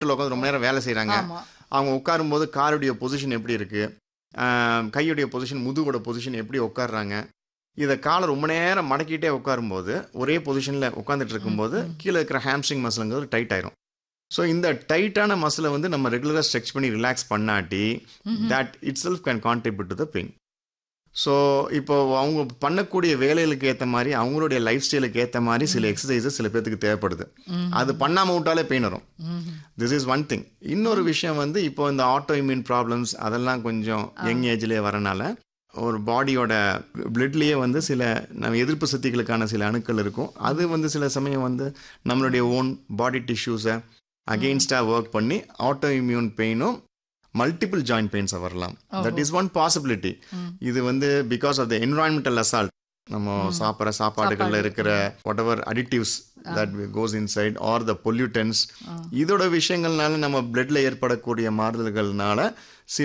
உட்காந்து ரொம்ப நேரம் வேலை செய்கிறாங்க ஆமா அவங்க உட்காரும்போது காருடைய பொசிஷன் எப்படி இருக்கு ஆஹ் கையுடைய பொசிஷன் முதுகோட பொசிஷன் எப்படி உட்காடுறாங்க இதை காலை ரொம்ப நேரம் மடக்கிட்டே உட்காரும்போது ஒரே பொசிஷனில் உட்காந்துட்டு இருக்கும்போது கீழே இருக்கிற ஹாம்ஸ்ட்ரிங் மசிலுங்கிறது டைட் ஆயிரும் ஸோ இந்த டைட்டான மசிலை வந்து நம்ம ரெகுலராக ஸ்ட்ரெச் பண்ணி ரிலாக்ஸ் பண்ணாட்டி that itself can contribute to the pain so இப்போ அவங்க பண்ணக்கூடிய வேலைகளுக்கு ஏற்ற மாதிரி அவங்களுடைய லைஃப் ஸ்டைலுக்கு ஏற்ற மாதிரி சில எக்ஸசைசஸ் சில பேர்த்துக்கு தேவைப்படுது அது பண்ணாமல் விட்டாலே பெயின் வரும் திஸ் இஸ் ஒன் திங் இன்னொரு விஷயம் வந்து இப்போ இந்த ஆட்டோ இம்யூன் ப்ராப்ளம்ஸ் அதெல்லாம் கொஞ்சம் யங் ஏஜ்லேயே வரனால ஒரு பாடியோட பிளட்லேயே வந்து சில நம்ம எதிர்ப்பு சக்திகளுக்கான சில அணுக்கள் இருக்கும் அது வந்து சில சமயம் வந்து நம்மளுடைய ஓன் பாடி டிஷ்யூஸை அகெயின்ஸ்டாக ஒர்க் பண்ணி ஆட்டோ இம்யூன் பெயினும் மல்டிபிள் ஜாயிண்ட் பெயின்ஸை வரலாம் தட் இஸ் ஒன் பாசிபிலிட்டி இது வந்து because of the environmental assault நம்ம சாப்பிட்ற சாப்பாடுகளில் இருக்கிற whatever additives that goes inside or the pollutants இதோட விஷயங்கள்னால நம்ம பிளட்ல ஏற்படக்கூடிய மாறுதல்கள்னால சில